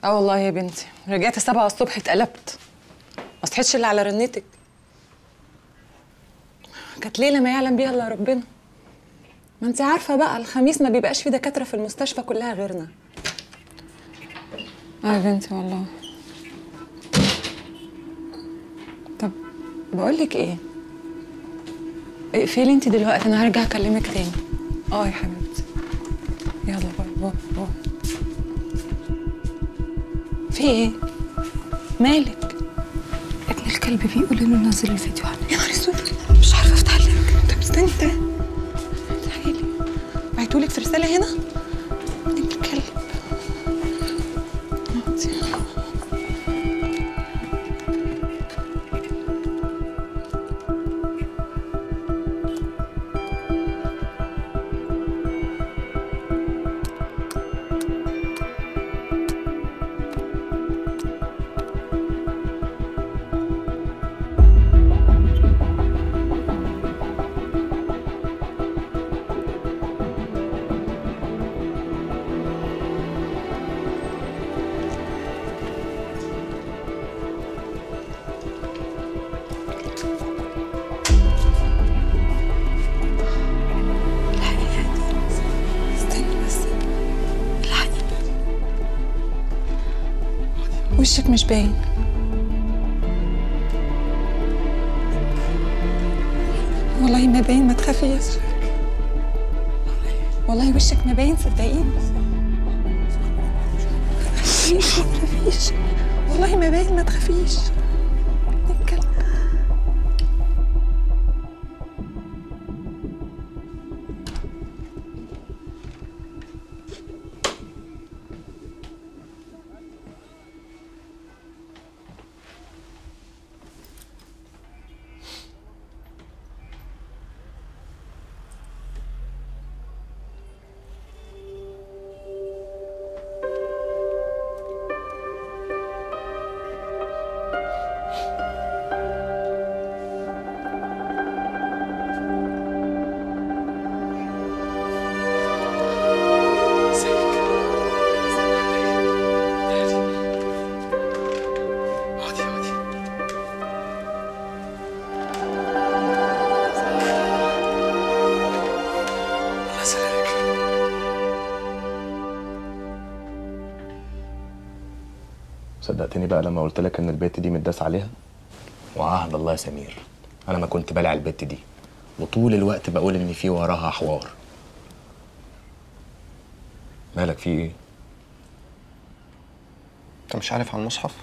اه والله يا بنتي رجعت سبعة الصبح اتقلبت ما صحيتش الا على رنتك كانت ليله ما يعلم بيها الا ربنا ما انت عارفه بقى الخميس ما بيبقاش في دكاتره في المستشفى كلها غيرنا اه يا بنتي والله طب بقول لك ايه اقفلي انت دلوقتي انا هرجع اكلمك تاني اه يا حبيبتي يلا باي باي باي في ايه مالك ابن الكلب بيقول انه نزل الفيديو عنه يا نهار اسود مش عارفه افتح اللينك طب استني تعالي تعالي بعتولك في رساله هنا ابن الكلب استني بس وشك مش باين والله ما باين ما تخافيش والله وشك ما باين صدقيني ما تخافيش والله ما باين ما تخافيش نتكلم الله يسلمك صدقتني بقى لما قلت لك ان البت دي متداس عليها وعهد الله يا سمير انا ما كنت بالع البت دي وطول الوقت بقول ان في وراها حوار مالك في ايه انت مش عارف عن المصحف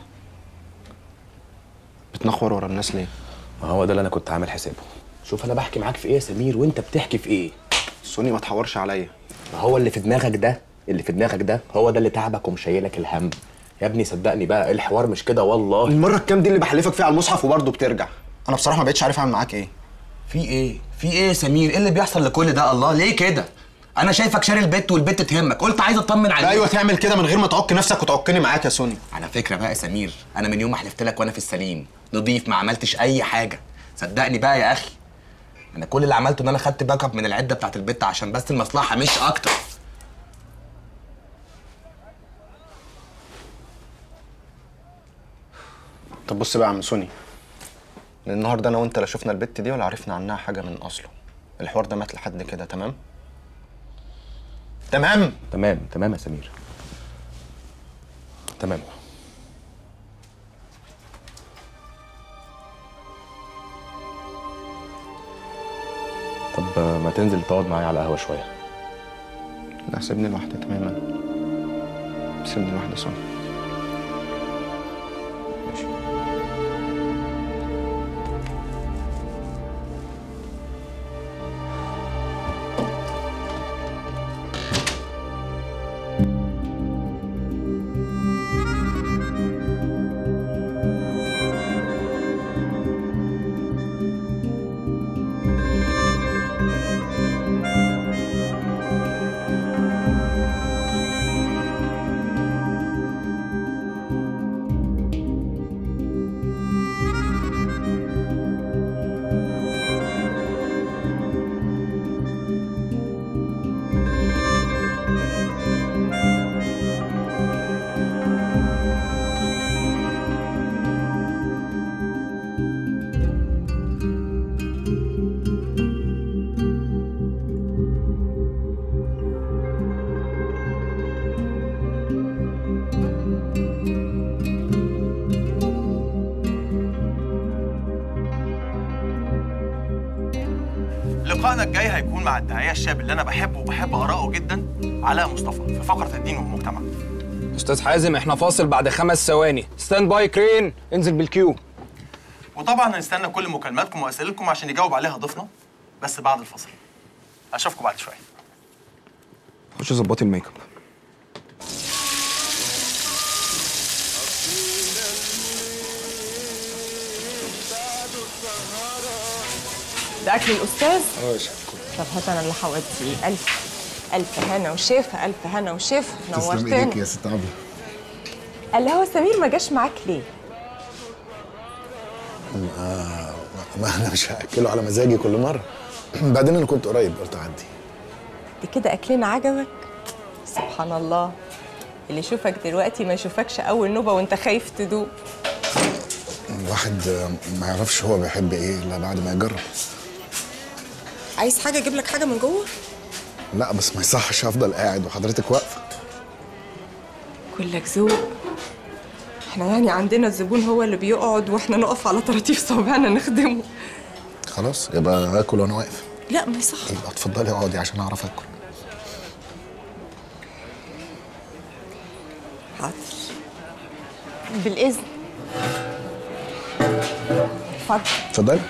بتنخور ورا الناس ليه ما هو ده اللي انا كنت عامل حسابه شوف انا بحكي معاك في ايه يا سمير وانت بتحكي في ايه سوني ما تحورش عليا ما هو اللي في دماغك ده اللي في دماغك ده هو ده اللي تعبك ومشيلك الهم يا ابني صدقني بقى الحوار مش كده والله المره الكام دي اللي بحلفك فيها على المصحف وبرضه بترجع انا بصراحه ما بقتش عارف اعمل معاك ايه في ايه في ايه يا سمير ايه اللي بيحصل لكل ده الله ليه كده انا شايفك شاري البت والبت تهمك قلت عايز اطمن عليك ايوه تعمل كده من غير ما تعك نفسك وتعكني معاك يا سوني على فكره بقى يا سمير انا من يوم ما حلفت لك وانا في السليم نضيف ما عملتش اي حاجه صدقني بقى يا اخي انا كل اللي عملته ان انا خدت باك اب من العده بتاعت البت عشان بس المصلحه مش اكتر طب بص بقى يا عم سوني من النهارده انا وانت لا شفنا البت دي ولا عرفنا عنها حاجه من اصله الحوار ده مات لحد كده تمام تمام تمام تمام يا سمير تمام طب آه، ما تنزل تقعد معايا على قهوه شويه لا سيبني لوحدي تماما سيبني لوحدي سوني ماشي لقائنا الجاي هيكون مع الداعية الشاب اللي أنا بحبه وبحب آراءه جدا علاء مصطفى في فقرة الدين والمجتمع استاذ حازم احنا فاصل بعد خمس ثواني ستاند باي كرين انزل بالكيو وطبعا هنستنى كل مكالماتكم وأسئلتكم عشان يجاوب عليها ضيفنا بس بعد الفصل أشوفكم بعد شوية خش ظبطي الميك اب ده اكل الاستاذ اه طب هات انا اللي هوديه الف الف هنا وشفا الف هنا وشفا نورتني ست عبله قال لي هو سمير ما جاش معاك ليه ما انا مش هاكله على مزاجي كل مره بعدين انا كنت قريب قلت اعدي دي كده اكلنا عجبك سبحان الله اللي يشوفك دلوقتي ما يشوفكش اول نوبه وانت خايف تدوق الواحد ما يعرفش هو بيحب ايه الا بعد ما يجرب عايز حاجه اجيب لك حاجه من جوه لا بس ما يصحش افضل قاعد وحضرتك واقفه كلك ذوق احنا يعني عندنا الزبون هو اللي بيقعد واحنا نقف على طراطيف صوابعنا نخدمه خلاص يبقى اكل وانا واقف لا ما يصح يبقى اتفضلي اقعدي عشان اعرف اكل حاضر بالاذن اتفضل اتفضلي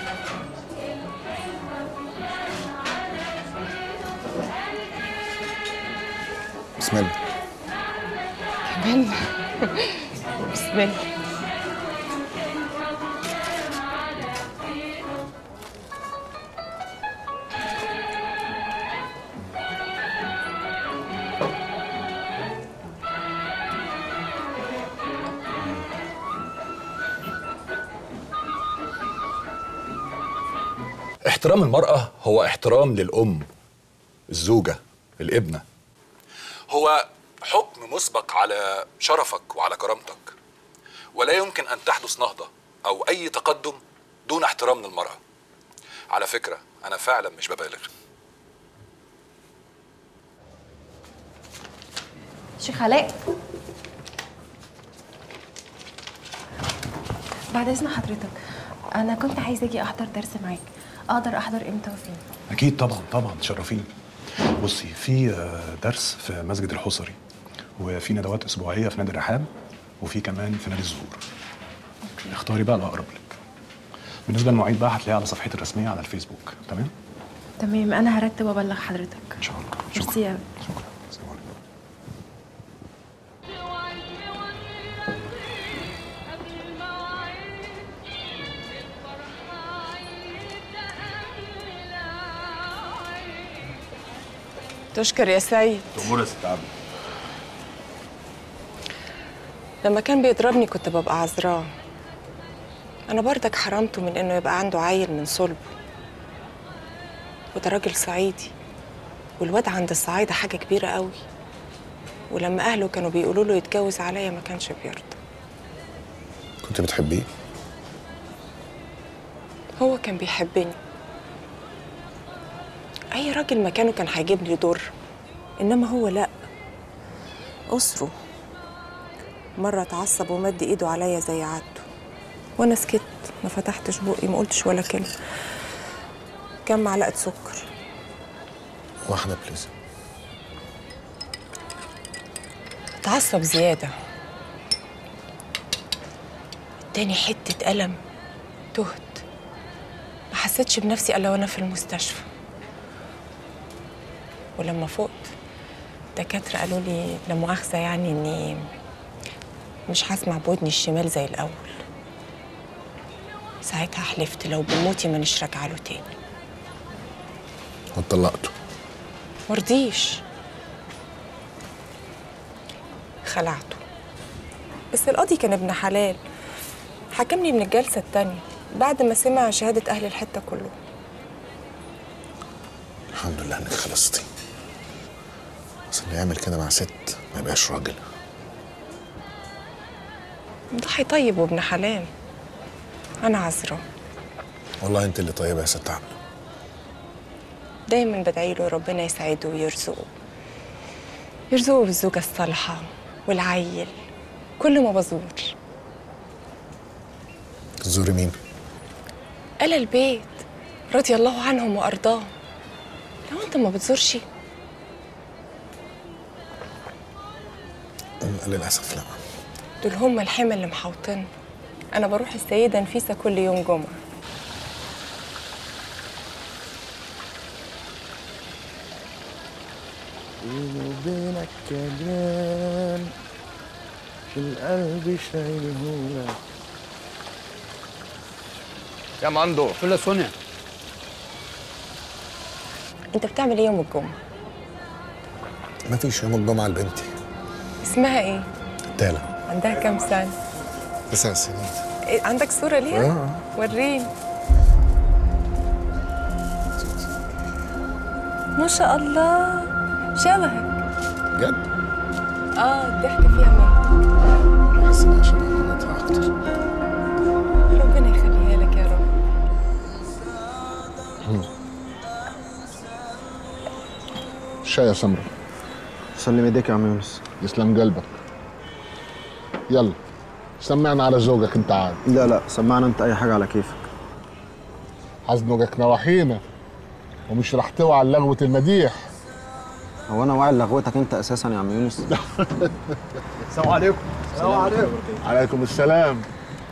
بسم الله كمان بسم الله احترام المرأة هو احترام للأم الزوجة الابنة هو حكم مسبق على شرفك وعلى كرامتك ولا يمكن أن تحدث نهضة أو أي تقدم دون احترام للمرأة على فكرة أنا فعلا مش ببالغ شيخ علاء بعد اذن حضرتك انا كنت عايزه اجي احضر درس معاك اقدر احضر امتى وفين اكيد طبعا طبعا تشرفيني بصي في آه، درس في مسجد الحصري وفي ندوات اسبوعيه في نادي الرحاب وفي كمان في نادي الزهور اختاري بقى الاقرب لك بالنسبه للمواعيد بقى هتلاقيها على صفحتي الرسميه على الفيسبوك تمام تمام انا هرتب وابلغ حضرتك ان شاء الله ميرسي أوي. شكرا السلام عليكم تشكر يا سيد تأمور يا ست عبد لما كان بيضربني كنت ببقى عذراه انا برضك حرمته من انه يبقى عنده عيل من صلبه وده راجل صعيدي والواد عند الصعايده حاجه كبيره قوي ولما اهله كانوا بيقولوا له يتجوز عليا ما كانش بيرضى كنت بتحبيه هو كان بيحبني اي راجل مكانه كان هيجيب لي ضر انما هو لا اسره مره اتعصب ومد ايده عليا زي عادته وانا سكت ما فتحتش بقي ما قلتش ولا كلمه كام معلقه سكر واحده بليز اتعصب زياده اداني حته الم تهت ما حسيتش بنفسي الا وانا في المستشفى ولما فقت الدكاترة قالوا لي لا مؤاخذة يعني إني مش هسمع بودني الشمال زي الأول ساعتها حلفت لو بموتي ما راجعة له تاني واتطلقته مرضيش خلعته بس القاضي كان ابن حلال حكمني من الجلسة التانية بعد ما سمع شهادة أهل الحتة كلهم الحمد لله انك خلصتي بس اللي يعمل كده مع ست ما يبقاش راجل ضحي طيب وابن حلال أنا عذرة والله انت اللي طيبه يا ست عبله دايما بدعي له ربنا يسعده ويرزقه يرزقه بالزوجة الصالحة والعيل كل ما بزور تزوري مين ألا البيت رضي الله عنهم وأرضاهم لو انت ما بتزورش للاسف لا دول هم الحمى اللي محوطين انا بروح السيده نفيسه كل يوم جمعه بيني وبينك كلام في القلب شايلهولك يا ماندو فين سونيا انت بتعمل ايه يوم الجمعه مفيش يوم الجمعه لبنتي اسمها ايه تالا عندها كام سنه تسع سنين إيه عندك صوره ليها آه. وريني ما شاء الله شبهك بجد اه الضحكه فيها منك بحس انها شبه مامتها اكتر ربنا يخليها لك يا رب الشاي يا سمرة سلم ايديك يا عم يونس يسلم قلبك يلا سمعنا على زوجك انت عاد لا لا سمعنا انت اي حاجه على كيفك حزنقك نواحينا ومش رح توعى لغوة المديح هو انا واعي لغوتك انت اساسا يا عم يونس السلام عليكم السلام عليكم عليكم السلام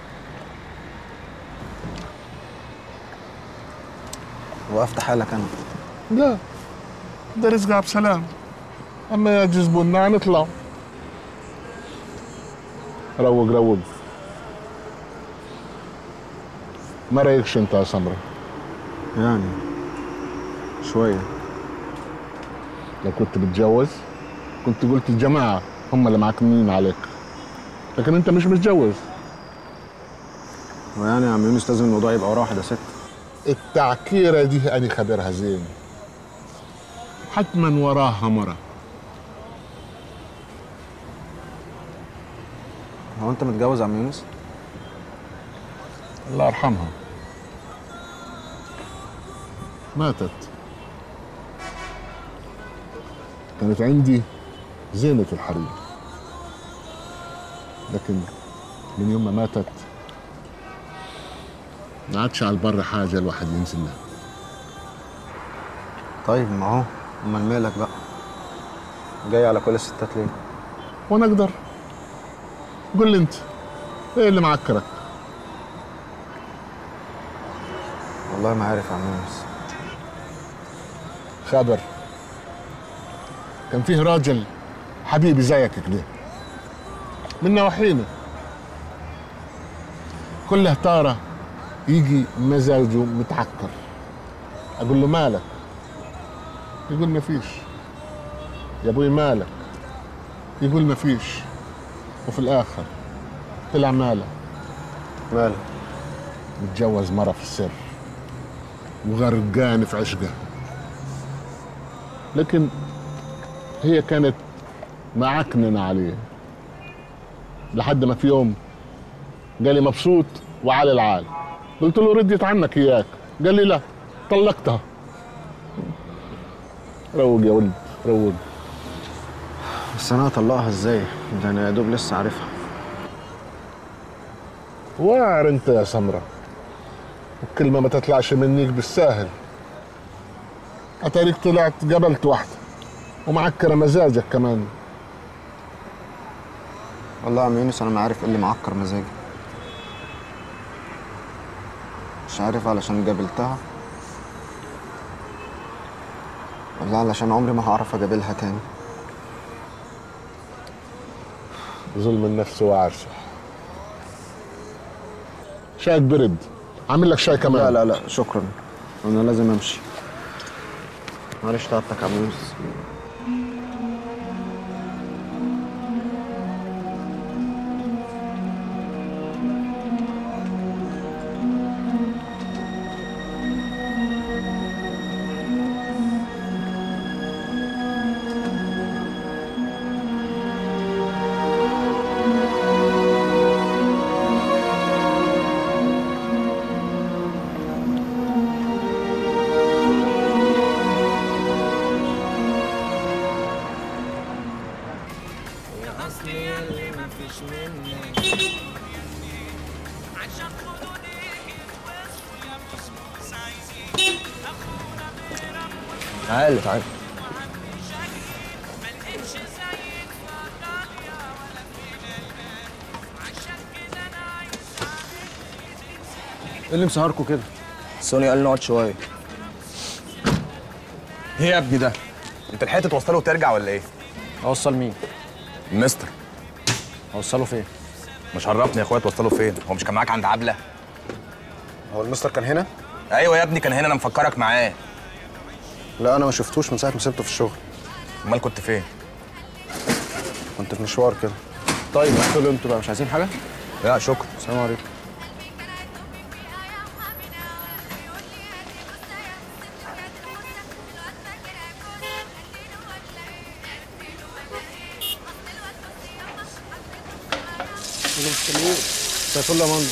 وقفت حالك انا لا ده رزقها بسلام اما يجذبونا نطلع روق روق ما رايكش انت يا سمرة يعني شويه لو كنت بتجوز كنت قلت الجماعة هم اللي معكنين عليك لكن انت مش متجوز ويعني يا عم يونس لازم الموضوع يبقى وراه واحده ست التعكيرة دي أنا خبرها زين حتما وراها مرة هو انت متجوز يا عم يونس الله يرحمها ماتت كانت عندي زينة الحريم لكن من يوم ما ماتت ما عادش على البر حاجة الواحد ينزل لها طيب ما هو امال مالك بقى جاي على كل الستات ليه وانا اقدر قول لي انت ايه اللي معكرك والله ما عارف يا عم يونس خابر كان فيه راجل حبيبي زيك كده من نواحينا كل هتارة يجي مزاجه متعكر اقول له مالك يقول ما فيش يا ابوي مالك يقول ما فيش وفي الاخر طلع مالك مالك متجوز مرة في السر وغرقان في عشقه لكن هي كانت معكننة عليه لحد ما في يوم قال لي مبسوط وعلى العال قلت له رديت عنك اياك قال لي لا طلقتها روق يا ولد روق بس انا هطلقها ازاي ده انا يا دوب لسه عارفها واعر انت يا سمرة الكلمة ما تطلعش منيك بالساهل اتاريك طلعت قبلت واحدة ومعكرة مزاجك كمان والله يا عم يونس انا ما عارف ايه اللي معكر مزاجي مش عارف علشان قابلتها ولا علشان عمري ما هعرف اقابلها تاني ظلم النفس وعرشه شايك برد عامل لك شاي كمان لا لا لا شكرا انا لازم امشي معلش تعبتك يا عم يونس تعالى تعالى ايه اللي مسهركوا كده؟ سوني قال نقعد شويه ايه يا ابني ده انت لحقت توصله وترجع ولا ايه اوصل مين؟ المستر اوصله فين؟ مش عرفني يا اخويا توصله فين هو مش كان معاك عند عبله هو المستر كان هنا؟ ايوه يا ابني كان هنا انا مفكرك معاه لا انا ما شفتوش من ساعه ما سبته في الشغل امال كنت فين كنت في مشوار كده طيب ادخلوا انتوا بقى مش عايزين حاجه؟ لا شكرا السلام عليكم مساء الفل يا مندو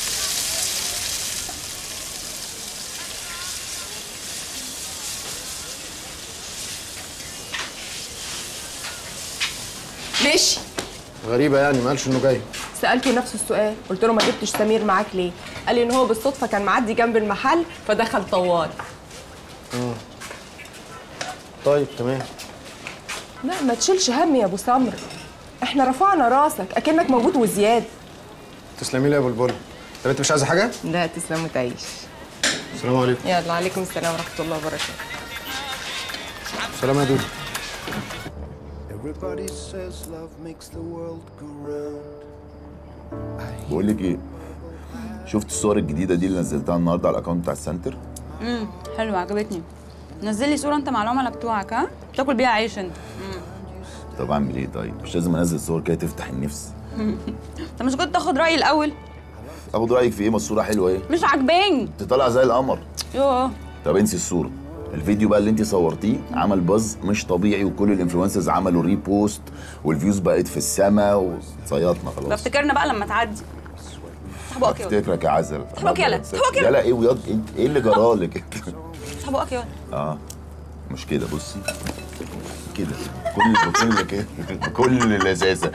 ماشي غريبه يعني ما قالش انه جاي سالته نفس السؤال قلت له ما جبتش سمير معاك ليه قال لي ان هو بالصدفه كان معدي جنب المحل فدخل طوال مم. طيب تمام لا ما تشيلش هم يا ابو سمر احنا رفعنا راسك اكنك موجود وزياده تسلمي لي يا بلبل طب انت مش عايزه حاجه؟ لا تسلم وتعيش السلام عليكم يلا عليكم السلام ورحمه الله وبركاته سلام يا دودو Everybody says love makes the world go round. بقول لك ايه شفت الصور الجديده دي اللي نزلتها النهارده على الاكونت بتاع السنتر امم حلو عجبتني نزل لي صوره انت مع العملاء بتوعك ها تاكل بيها عيش انت طب اعمل ايه طيب مش لازم انزل صور كده تفتح النفس انت مش كنت تاخد رايي الاول اخد رايك في ايه ما الصوره حلوه ايه مش عاجباني انت طالعه زي القمر يوه طب انسي الصوره الفيديو بقى اللي انت صورتيه عمل باز مش طبيعي وكل الانفلونسرز عملوا ريبوست والفيوز بقت في السما وصيطنا خلاص بفتكرنا بقى لما تعدي افتح بقك يلا افتكرك يا عسل افتح بقك يلا افتح بقك يلا يلا ايه وياض انت ايه اللي جرالك افتح بقك يلا اه مش كده بصي كده كل بكل كده بكل لذاذه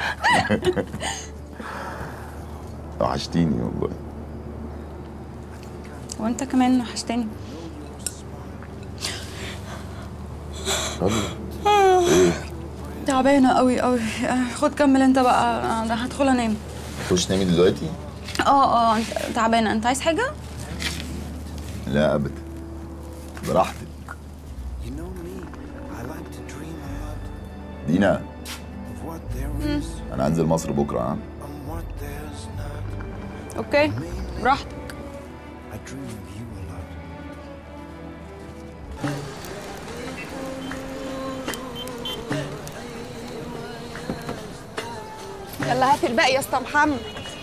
وحشتيني والله وانت كمان وحشتني ايه تعبانه قوي قوي خد كمل انت بقى انا هدخل انام تخش تنامي دلوقتي اه اه انت تعبانه انت عايز حاجه لا ابدا براحتك دينا مم. انا هنزل مصر بكره ها اوكي براحتك يلا هات الباقي يا اسطى محمد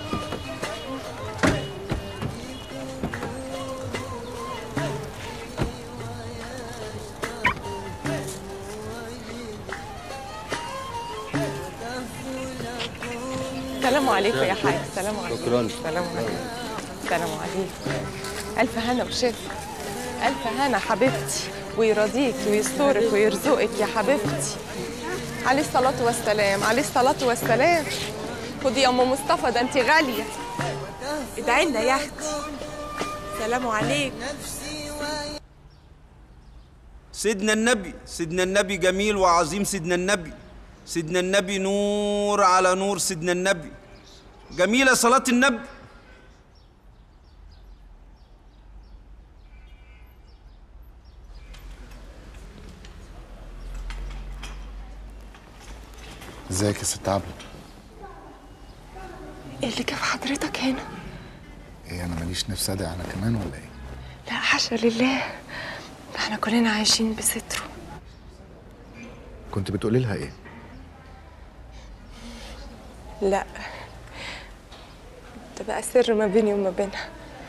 السلام عليكم يا حاج السلام عليكم شكراً. السلام عليكم السلام عليكم ألف هنا وشفا ألف هنا حبيبتي ويرضيك ويسترك ويرزقك يا حبيبتي عليه الصلاة والسلام عليه الصلاة والسلام خدي يا أم مصطفى ده أنت غالية ادعي لنا يا أختي سلام عليكم سيدنا النبي سيدنا النبي جميل وعظيم سيدنا النبي سيدنا النبي نور على نور سيدنا النبي جميلة صلاة النبي ازيك يا ست عبله إيه اللي جاب حضرتك هنا؟ ايه انا ماليش نفس ادعي انا كمان ولا ايه لا حاشا لله ده احنا كلنا عايشين بستره كنت بتقولي لها ايه لا ده بقى سر ما بيني وما بينها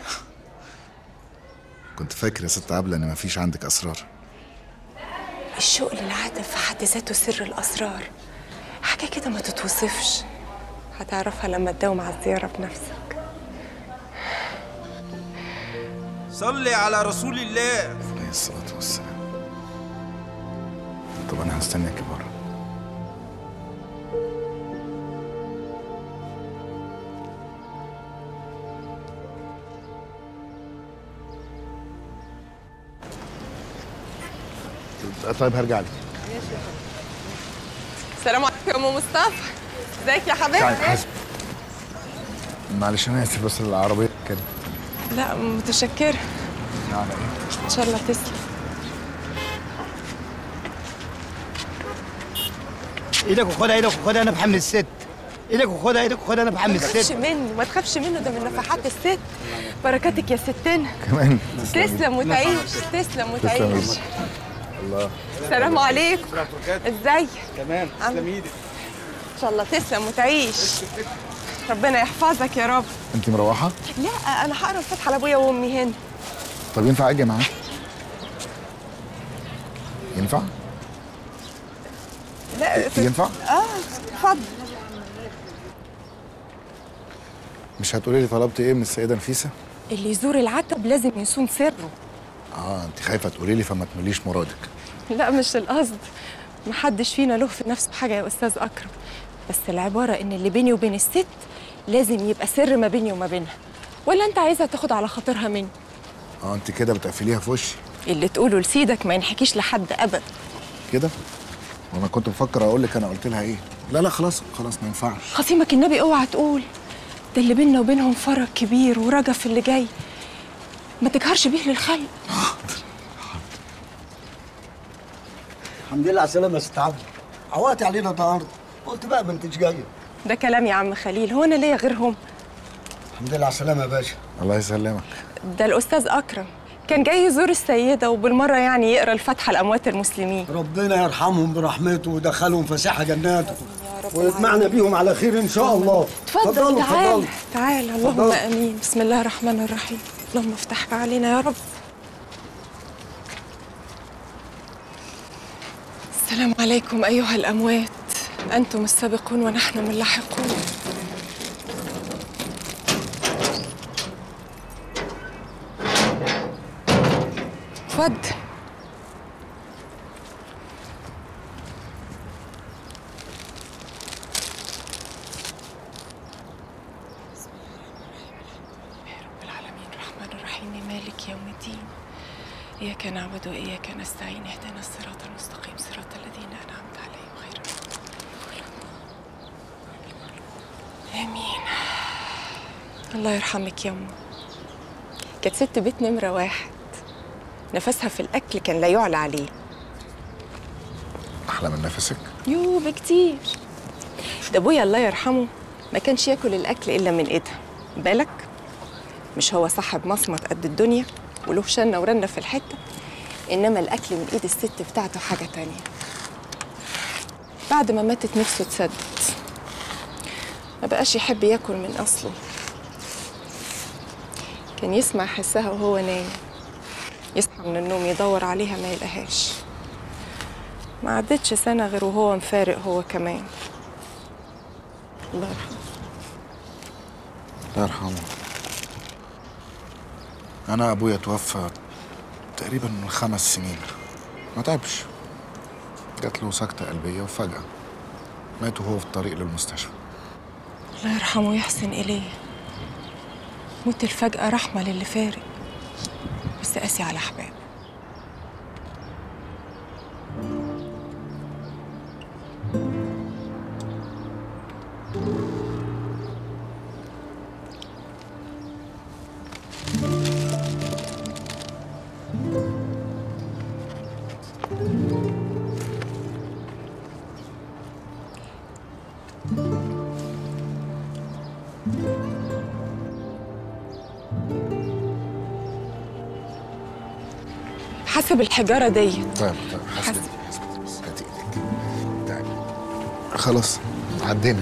كنت فاكر يا ست عبله ان مفيش عندك اسرار الشوق للعاتب في حد ذاته سر الأسرار حاجة كده ما تتوصفش هتعرفها لما تداوم على الزيارة بنفسك صلي على رسول الله عليه الصلاه والسلام طب انا هستناك بره طيب هرجع لك السلام عليكم يا ام مصطفى ازيك يا تعالي حبيبتي حسب معلش انا اسف بس العربيه كده لا متشكره على ايه ان شاء الله تسلم ايدك وخدها ايدك وخدها انا بحمل الست ايدك وخدها ايدك وخدها انا بحمل ما تخافش الست منه ما تخافش منه ده من نفحات الست بركاتك يا ستنا كمان تسلم وتعيش تسلم وتعيش الله السلام عليكم ازيك تمام تسلم ايدك ان شاء الله تسلم وتعيش ربنا يحفظك يا رب انت مروحه لا انا هقرا الفاتحه لابويا وامي هنا طب ينفع اجي معاك ينفع لا ينفع اه اتفضل مش هتقولي لي طلبت ايه من السيده نفيسه اللي يزور العتب لازم يصون سره اه انت خايفه تقولي لي فما تمليش مرادك لا مش القصد محدش فينا له في نفسه حاجه يا استاذ اكرم بس العباره ان اللي بيني وبين الست لازم يبقى سر ما بيني وما بينها ولا انت عايزها تاخد على خاطرها مني اه انت كده بتقفليها في وشي اللي تقوله لسيدك ما ينحكيش لحد ابدا كده وانا كنت بفكر اقول لك انا قلت لها ايه لا لا خلاص خلاص ما ينفعش خصيمك النبي اوعى تقول ده اللي بيننا وبينهم فرق كبير ورجا في اللي جاي ما تجهرش بيه للخلق الحمد لله على السلامه يا ست عبد عوقتي علينا النهارده قلت بقى ما انتش جايه ده كلام يا عم خليل هو انا ليا غيرهم الحمد لله على السلامه يا باشا الله يسلمك ده الاستاذ اكرم كان جاي يزور السيده وبالمره يعني يقرا الفاتحه لاموات المسلمين ربنا يرحمهم برحمته ويدخلهم فسيح جناته ويجمعنا بيهم على خير ان شاء الله اتفضل تعال اتفضلوا. تعال اللهم اتفضل. امين بسم الله الرحمن الرحيم اللهم افتحك علينا يا رب السلام عليكم ايها الاموات انتم السابقون ونحن من لاحقون اتفضل العالمين الرحمن الرحيم مالك يوم الدين إياك نعبد وإياك نستعين اهدنا الصراط المستقيم صراط الذين أنعمت عليهم غير آمين الله يرحمك يا أم كانت ست بيت نمرة واحد نفسها في الأكل كان لا يعلى عليه احلى من نفسك يو بكتير ده ابويا الله يرحمه ما كانش ياكل الاكل الا من ايدها بالك مش هو صاحب مصمت قد الدنيا وله شنه ورنه في الحته انما الاكل من ايد الست بتاعته حاجه تانية بعد ما ماتت نفسه اتسد ما بقاش يحب ياكل من اصله كان يسمع حسها وهو نايم يصحى من النوم يدور عليها ما يلاقيهاش ما عدتش سنة غير وهو مفارق هو كمان الله يرحمه الله يرحمه انا ابويا توفى تقريبا من خمس سنين ما تعبش جات له سكتة قلبية وفجأة مات وهو في الطريق للمستشفى الله يرحمه ويحسن إليه موت الفجأة رحمة للي فارق بس قاسي على أحبابه حسب الحجارة دي طيب طيب حسبي حسبي بس هاتي ايدك تعالي خلاص عدينا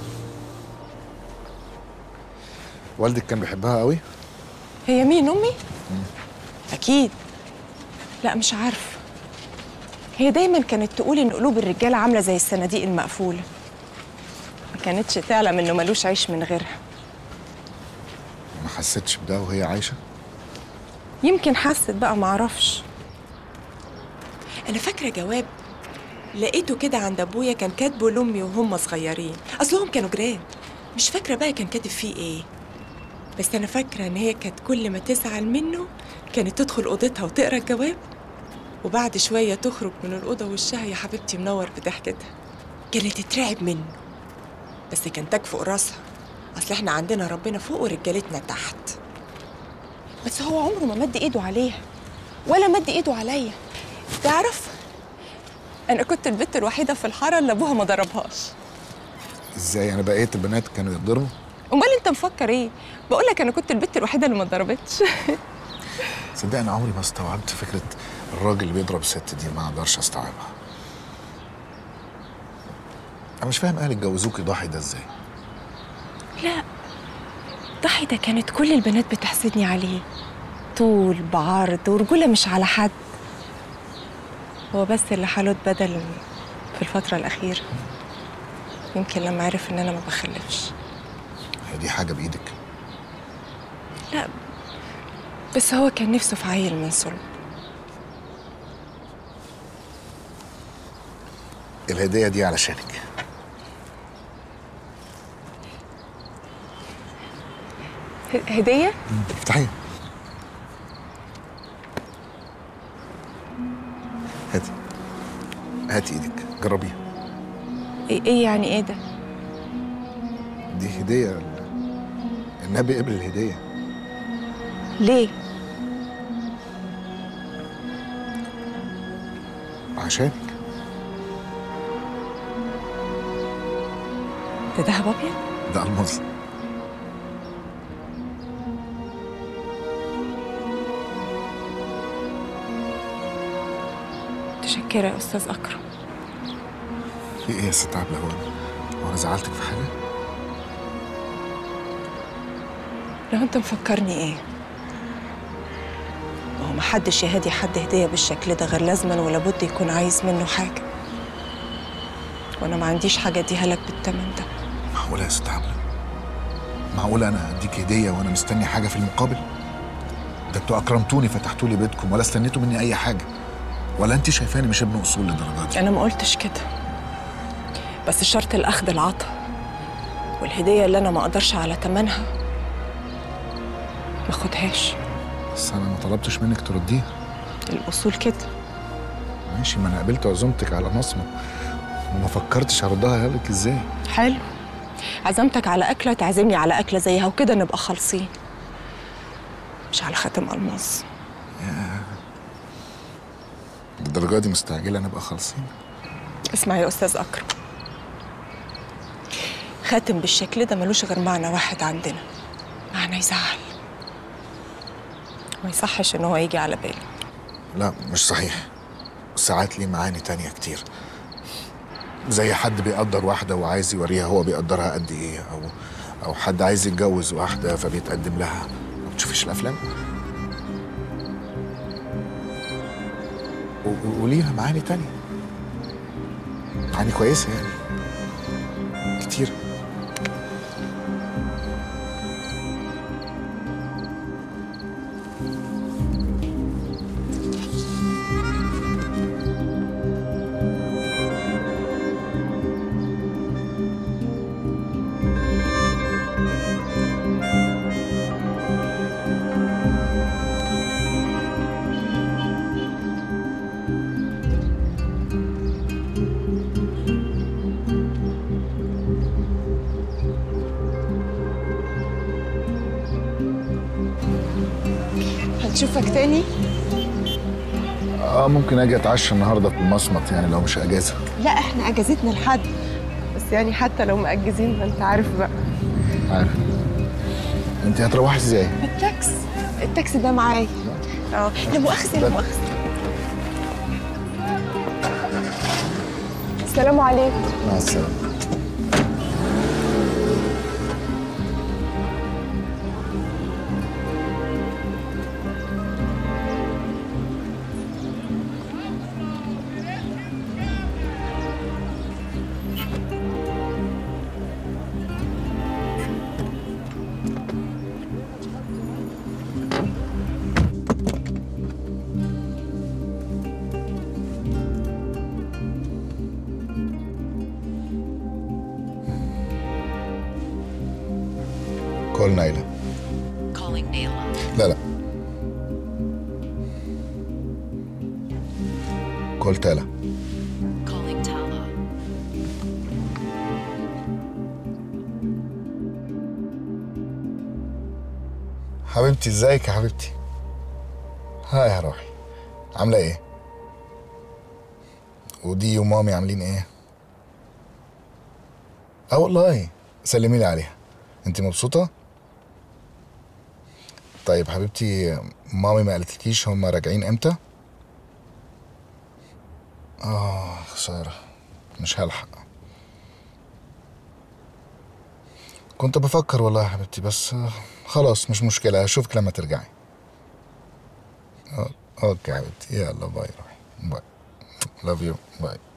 والدك كان بيحبها قوي هي مين أمي؟ أكيد لا مش عارفة هي دايما كانت تقول إن قلوب الرجالة عاملة زي الصناديق المقفولة ما كانتش تعلم إنه ملوش عيش من غيرها ما حسيتش بده وهي عايشة يمكن حست بقى معرفش انا فاكره جواب لقيته كده عند ابويا كان كاتبه لامي وهم صغيرين اصلهم كانوا جيران مش فاكره بقى كان كاتب فيه ايه بس انا فاكره ان هي كانت كل ما تزعل منه كانت تدخل اوضتها وتقرا الجواب وبعد شوية تخرج من الأوضة وشها يا حبيبتي منور بضحكتها كانت تترعب منه بس كان تاج فوق راسها أصل إحنا عندنا ربنا فوق ورجالتنا تحت بس هو عمره ما مد إيده عليها ولا مد إيده عليا تعرف أنا كنت البت الوحيدة في الحارة اللي أبوها ما ضربهاش ازاي انا بقيه البنات كانوا يقدروا أمال أنت مفكر إيه؟ بقول لك أنا كنت البت الوحيدة اللي ما ضربتش صدق انا عمري ما استوعبت فكره الراجل اللي بيضرب الست دي ما اقدرش استوعبها انا مش فاهم اهل اتجوزوكي ضحي ده ازاي لا ضحي ده كانت كل البنات بتحسدني عليه طول بعرض ورجولة مش على حد هو بس اللي حاله اتبدل في الفترة الأخيرة يمكن لما عرف إن أنا ما بخلفش هي دي حاجه بايدك لا بس هو كان نفسه في عيل من صلب الهديه دي علشانك ه- هدية؟ افتحيها هاتي هاتي ايدك جربيها إيه إيه يعني إيه ده؟ دي هديه النبي قبل الهديه ليه؟ عشانك ده دهب أبيض؟ ده الماظ متشكرة يا أستاذ أكرم في ايه يا ست عبله هو انا هو انا زعلتك في حاجه لو أنت مفكرني إيه؟ ما هو محدش يهدي حد هدية بالشكل ده غير لازما ولا بد يكون عايز منه حاجة وأنا ما عنديش حاجة أديها لك بالتمن ده معقوله يا ست عبله معقوله انا اديك هديه وانا مستني حاجه في المقابل ده انتوا اكرمتوني فتحتوا لي بيتكم ولا استنيتوا مني اي حاجه ولا انت شايفاني مش ابن اصول للدرجه دي أنا ما قلتش كده بس شرط الأخذ العطا والهدية اللي أنا ما أقدرش على تمنها ما أخدهاش بس انا ما طلبتش منك ترديها الأصول كده ماشي ما انا قبلت عزومتك على مصمت وما فكرتش هردها لك ازاي حلو عزمتك على أكلة تعزمني على أكلة زيها وكده نبقى خالصين مش على خاتم ألماس الدرجه دي مستعجله نبقى خالصين اسمع يا أستاذ أكرم خاتم بالشكل ده ملوش غير معنى واحد عندنا معنى يزعل ما يصحش إن هو يجي على بالي لا مش صحيح ساعات ليه معاني تانية كتير زي حد بيقدر واحدة وعايز يوريها هو بيقدرها قد ايه او او حد عايز يتجوز واحدة فبيتقدم لها ما بتشوفيش الافلام و- و- وليها معاني تانية معاني كويسة يعني كتير هنشوفك تاني اه ممكن اجي اتعشى النهارده في المصمت يعني لو مش اجازة لا احنا اجازتنا لحد بس يعني حتى لو مأجزين ما انت عارف بقى عارف انت هتروحي ازاي؟ التاكس التاكسي ده معايا اه لا مؤاخذة لا مؤاخذة السلام عليكم مع السلامة كول نايلة Calling Naila. لا لا كول تالا Calling Tala. حبيبتي ازيك يا حبيبتي هاي يا روحي عامله ايه ودي ومامي عاملين ايه اه والله سلمي لي عليها انت مبسوطه طيب حبيبتي مامي ما قالتلكيش هما راجعين امتى اه خساره مش هلحق كنت بفكر والله يا حبيبتي بس آه، خلاص مش مشكلة أشوفك لما ترجعي أو- أوكي يا حبيبتي يلا باي روحي باي لاف يو باي